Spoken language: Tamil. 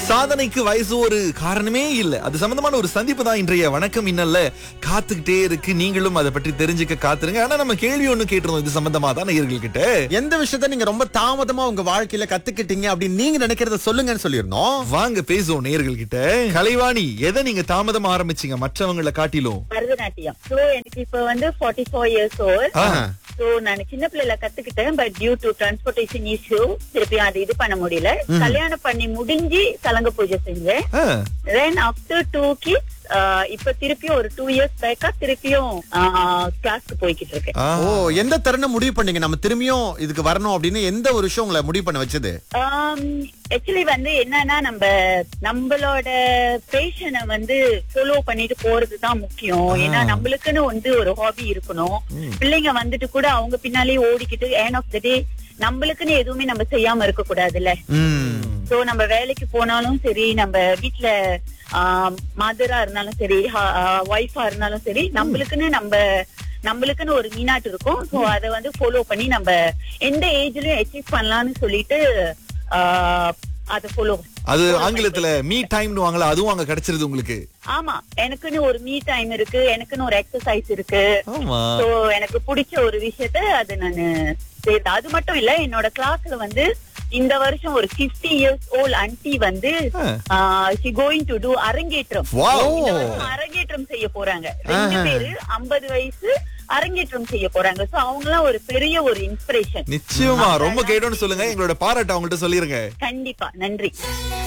சாதனைக்கு வயசு ஒரு காரணமே இல்ல அது சம்பந்தமான ஒரு சந்திப்பு தான் இன்றைய வணக்கம் இன்னல்ல காத்துக்கிட்டே இருக்கு நீங்களும் அதை பற்றி தெரிஞ்சுக்க காத்துருங்க ஆனா நம்ம கேள்வி ஒண்ணு கேட்டிருந்தோம் இது சம்பந்தமா தான் நேயர்கள் கிட்ட எந்த விஷயத்த நீங்க ரொம்ப தாமதமா உங்க வாழ்க்கையில கத்துக்கிட்டீங்க அப்படின்னு நீங்க நினைக்கிறத சொல்லுங்கன்னு சொல்லியிருந்தோம் வாங்க பேசுவோம் நேயர்கள் கிட்ட கலைவாணி எதை நீங்க தாமதமா ஆரம்பிச்சீங்க மற்றவங்களை காட்டிலும் பரதநாட்டியம் சோ எனக்கு இப்ப வந்து forty four years old ah, so நான் சின்ன பிள்ளைல கத்துக்கிட்டேன் but due to transportation issue திருப்பி அது இது பண்ண முடியல கல்யாணம் பண்ணி முடிஞ்சு சலங்க பூஜை செஞ்சேன் ah. Then after two kids இப்ப திருப்பியும் ஒரு டூ இயர்ஸ் பேக்கா திருப்பியும் கிளாஸ்க்கு போய்கிட்டு இருக்கேன் ஆ. ஓ எந்த தருணம் முடிவு பண்ணீங்க நம்ம திரும்பியும் இதுக்கு வரணும் அப்படின்னு எந்த ஒரு விஷயம் உங்களை முடிவு பண்ண வச்சது ஆக்சுவலி வந்து என்னன்னா நம்ம நம்மளோட பேஷனை வந்து ஃபாலோ பண்ணிட்டு போறது தான் முக்கியம் ஏன்னா நம்மளுக்குன்னு வந்து ஒரு ஹாபி இருக்கணும் பிள்ளைங்க வந்துட்டு கூட அவங்க பின்னாலே ஓடிக்கிட்டு ஏன் ஆஃப் த டே நம்மளுக்குன்னு எதுவுமே நம்ம செய்யாம இருக்க கூடாதுல்ல ம். சோ நம்ம வேலைக்கு போனாலும் சரி நம்ம வீட்ல மதரா இருந்தாலும் சரி ஒய்ஃபா இருந்தாலும் சரி நம்மளுக்குன்னு நம்ம நம்மளுக்குன்னு ஒரு மீனாட்டு இருக்கும் சோ அத வந்து ஃபாலோ பண்ணி நம்ம எந்த ஏஜ்லயும் அச்சீவ் பண்ணலாம்னு சொல்லிட்டு ஆஹ், அத ஃபாலோ அது ஆங்கிலத்துல மீ டைம்னு வாங்கல அதுவும் அங்க கிடைச்சிருது உங்களுக்கு ஆமா எனக்குன்னு ஒரு மீ டைம் இருக்கு எனக்குன்னு ஒரு எக்ஸசைஸ் இருக்கு ஆமா சோ எனக்கு பிடிச்ச ஒரு விஷயத்த அது நானு செய்யறேன் அது மட்டும் இல்ல என்னோட கிளாஸ்ல வந்து இந்த வருஷம் ஒரு 50 இயர்ஸ் ஓல்ட் அன்டி வந்து she going to do arangetram Wow. இந்த வருஷம் அரங்கேற்றம் செய்ய போறாங்க ரெண்டு பேரு 50 வயசு அரங்கேற்றம் செய்ய போறாங்க சோ அவங்க எல்லாம் ஒரு பெரிய ஒரு இன்ஸ்பிரேஷன் நிச்சயமா ரொம்ப கேட்டோம்னு சொல்லுங்க எங்களோட பாராட்டு அவங்கள்ட்ட சொல்லிருங்க கண்டிப்பா நன்றி